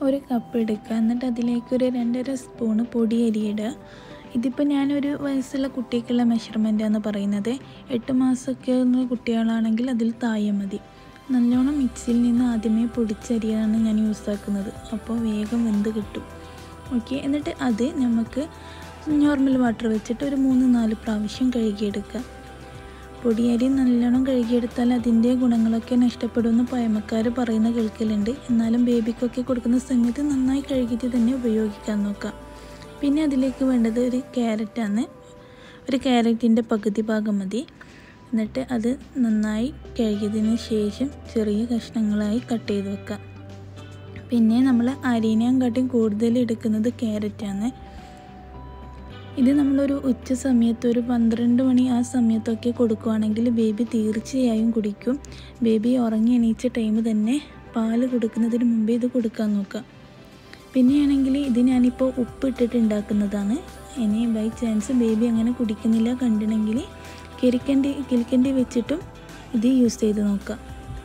ഒരു കപ്പ് എടുക്കുക എന്നിട്ട് അതിലേക്ക് ഒരു രണ്ടര സ്പൂണ് പൊടിയരി ഇടുക ഇതിപ്പോൾ ഞാനൊരു വയസ്സുള്ള കുട്ടിക്കുള്ള മെഷർമെൻറ്റാണ് പറയുന്നത് എട്ട് മാസമൊക്കെ ഉള്ള കുട്ടികളാണെങ്കിൽ അതിൽ താഴെ മതി നല്ലോണം മിക്സിയിൽ നിന്ന് ആദ്യമേ പൊടിച്ചരിയാണ് ഞാൻ യൂസ് ആക്കുന്നത് അപ്പോൾ വേഗം വെന്ത് കിട്ടും ഓക്കെ എന്നിട്ട് അത് നമുക്ക് നോർമൽ വാട്ടർ വെച്ചിട്ട് ഒരു മൂന്ന് നാല് പ്രാവശ്യം കഴുകിയെടുക്കുക പൊടിയരി നല്ലോണം കഴുകിയെടുത്താൽ അതിൻ്റെ ഗുണങ്ങളൊക്കെ നഷ്ടപ്പെടുമെന്ന് പഴമക്കാർ പറയുന്ന കേൾക്കലുണ്ട് എന്നാലും ബേബിക്കൊക്കെ കൊടുക്കുന്ന സമയത്ത് നന്നായി കഴുകിയിട്ട് തന്നെ ഉപയോഗിക്കാൻ നോക്കാം പിന്നെ അതിലേക്ക് വേണ്ടത് ഒരു ക്യാരറ്റാണ് ഒരു ക്യാരറ്റിൻ്റെ പകുതി ഭാഗം മതി എന്നിട്ട് അത് നന്നായി കഴുകിയതിന് ശേഷം ചെറിയ കഷ്ണങ്ങളായി കട്ട് ചെയ്ത് വെക്കാം പിന്നെ നമ്മൾ അരിനേക്കാട്ടും കൂടുതൽ എടുക്കുന്നത് ക്യാരറ്റാണ് ഇത് നമ്മളൊരു ഉച്ച സമയത്ത് ഒരു പന്ത്രണ്ട് മണി ആ സമയത്തൊക്കെ കൊടുക്കുകയാണെങ്കിൽ ബേബി തീർച്ചയായും കുടിക്കും ബേബി ഉറങ്ങി എണീച്ച ടൈം തന്നെ പാല് കൊടുക്കുന്നതിന് മുമ്പേ ഇത് കൊടുക്കാൻ നോക്കാം പിന്നെയാണെങ്കിൽ ഇത് ഞാനിപ്പോൾ ഉപ്പ് ഇട്ടിട്ട് ഉണ്ടാക്കുന്നതാണ് ഇനി ബൈ ചാൻസ് ബേബി അങ്ങനെ കുടിക്കുന്നില്ല കണ്ടിട്ടുണ്ടെങ്കിൽ കിരിക്കണ്ടി കിലിക്കണ്ടി വെച്ചിട്ടും ഇത് യൂസ് ചെയ്ത് നോക്കാം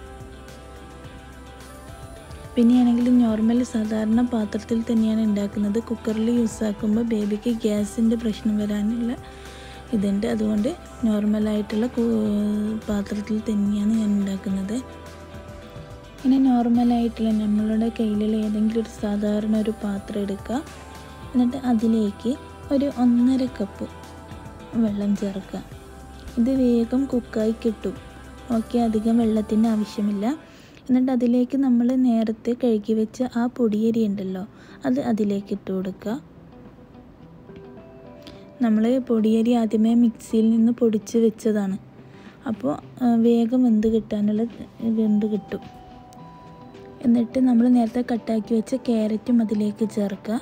പിന്നെയാണെങ്കിൽ നോർമൽ സാധാരണ പാത്രത്തിൽ തന്നെയാണ് ഉണ്ടാക്കുന്നത് കുക്കറിൽ യൂസ് ആക്കുമ്പോൾ ബേബിക്ക് ഗ്യാസിൻ്റെ പ്രശ്നം വരാനുള്ള ഇതുണ്ട് അതുകൊണ്ട് നോർമലായിട്ടുള്ള പാത്രത്തിൽ തന്നെയാണ് ഞാൻ ഉണ്ടാക്കുന്നത് ഇനി നോർമലായിട്ടുള്ള നമ്മളുടെ കയ്യിലുള്ള ഏതെങ്കിലും ഒരു സാധാരണ ഒരു പാത്രം എടുക്കുക എന്നിട്ട് അതിലേക്ക് ഒരു ഒന്നര കപ്പ് വെള്ളം ചേർക്കുക ഇത് വേഗം കുക്കായി കിട്ടും ഓക്കെ അധികം വെള്ളത്തിൻ്റെ ആവശ്യമില്ല എന്നിട്ട് അതിലേക്ക് നമ്മൾ നേരത്തെ കഴുകി വെച്ച ആ പൊടിയരി ഉണ്ടല്ലോ അത് അതിലേക്ക് ഇട്ട് കൊടുക്കുക നമ്മൾ പൊടിയരി ആദ്യമേ മിക്സിയിൽ നിന്ന് പൊടിച്ച് വെച്ചതാണ് അപ്പോൾ വേഗം വെന്ത് കിട്ടാനുള്ള വെന്ത് കിട്ടും എന്നിട്ട് നമ്മൾ നേരത്തെ കട്ടാക്കി വെച്ച ക്യാരറ്റും അതിലേക്ക് ചേർക്കുക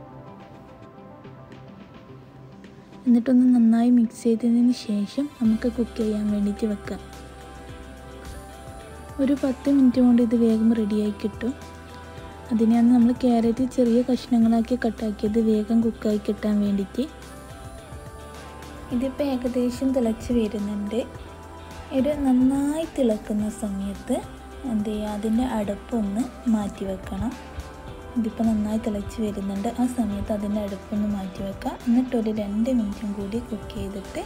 എന്നിട്ടൊന്ന് നന്നായി മിക്സ് ചെയ്തതിന് ശേഷം നമുക്ക് കുക്ക് ചെയ്യാൻ വേണ്ടിയിട്ട് വെക്കാം ഒരു പത്ത് മിനിറ്റ് കൊണ്ട് ഇത് വേഗം റെഡിയായി കിട്ടും അതിനാണ് നമ്മൾ ക്യാരറ്റ് ചെറിയ കഷ്ണങ്ങളാക്കി കട്ടാക്കിയത് വേഗം കുക്കായി കിട്ടാൻ വേണ്ടിയിട്ട് ഇതിപ്പോൾ ഏകദേശം തിളച്ച് വരുന്നുണ്ട് ഒരു നന്നായി തിളക്കുന്ന സമയത്ത് എന്ത് ചെയ്യുക അതിൻ്റെ അടുപ്പൊന്ന് മാറ്റി വെക്കണം ഇതിപ്പോൾ നന്നായി തിളച്ച് വരുന്നുണ്ട് ആ സമയത്ത് അതിൻ്റെ അടുപ്പൊന്ന് മാറ്റി വെക്കുക എന്നിട്ടൊരു രണ്ട് മിനിറ്റും കൂടി കുക്ക് ചെയ്തിട്ട്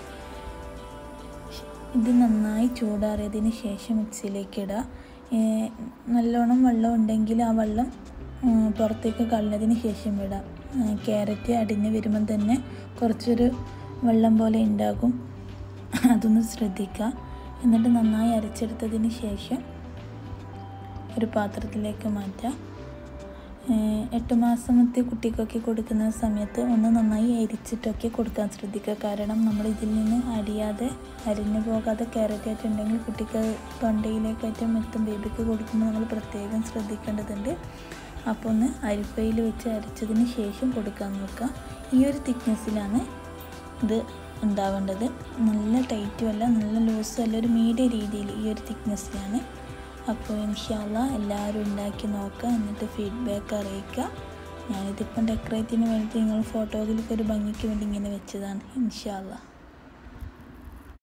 ഇത് നന്നായി ചൂടാറിയതിന് ശേഷം മിക്സിയിലേക്ക് ഇടുക നല്ലോണം വെള്ളം ഉണ്ടെങ്കിൽ ആ വെള്ളം പുറത്തേക്ക് കളഞ്ഞതിന് ശേഷം ഇടാം ക്യാരറ്റ് അടിഞ്ഞ് വരുമ്പം തന്നെ കുറച്ചൊരു വെള്ളം പോലെ ഉണ്ടാകും അതൊന്ന് ശ്രദ്ധിക്കുക എന്നിട്ട് നന്നായി അരച്ചെടുത്തതിന് ശേഷം ഒരു പാത്രത്തിലേക്ക് മാറ്റാം എട്ട് മാസമത്തെ കുട്ടിക്കൊക്കെ കൊടുക്കുന്ന സമയത്ത് ഒന്ന് നന്നായി അരിച്ചിട്ടൊക്കെ കൊടുക്കാൻ ശ്രദ്ധിക്കുക കാരണം നമ്മൾ ഇതിൽ നിന്ന് അരിയാതെ അരിഞ്ഞു പോകാതെ ക്യാരറ്റ് ആയിട്ടുണ്ടെങ്കിൽ കുട്ടിക്ക് തൊണ്ടയിലേക്കായിട്ടും എത്തും ബേബിക്ക് കൊടുക്കുമ്പോൾ നമ്മൾ പ്രത്യേകം ശ്രദ്ധിക്കേണ്ടതുണ്ട് അപ്പോൾ ഒന്ന് അരിപ്പയിൽ വെച്ച് അരച്ചതിന് ശേഷം കൊടുക്കാൻ നോക്കുക ഈ ഒരു തിക്നെസ്സിലാണ് ഇത് ഉണ്ടാവേണ്ടത് നല്ല ടൈറ്റും അല്ല നല്ല ലൂസും അല്ല ഒരു മീഡിയം രീതിയിൽ ഈ ഒരു തിക്നെസ്സിലാണ് അപ്പോൾ ഇൻഷാല്ല എല്ലാവരും ഉണ്ടാക്കി നോക്കുക എന്നിട്ട് ഫീഡ്ബാക്ക് അറിയിക്കുക ഞാനിതിപ്പം ഡെക്കറേറ്റിന് വേണ്ടി നിങ്ങൾ ഫോട്ടോയിലൊക്കെ ഒരു ഭംഗിക്ക് വേണ്ടി ഇങ്ങനെ വെച്ചതാണ് ഇൻഷാല്ല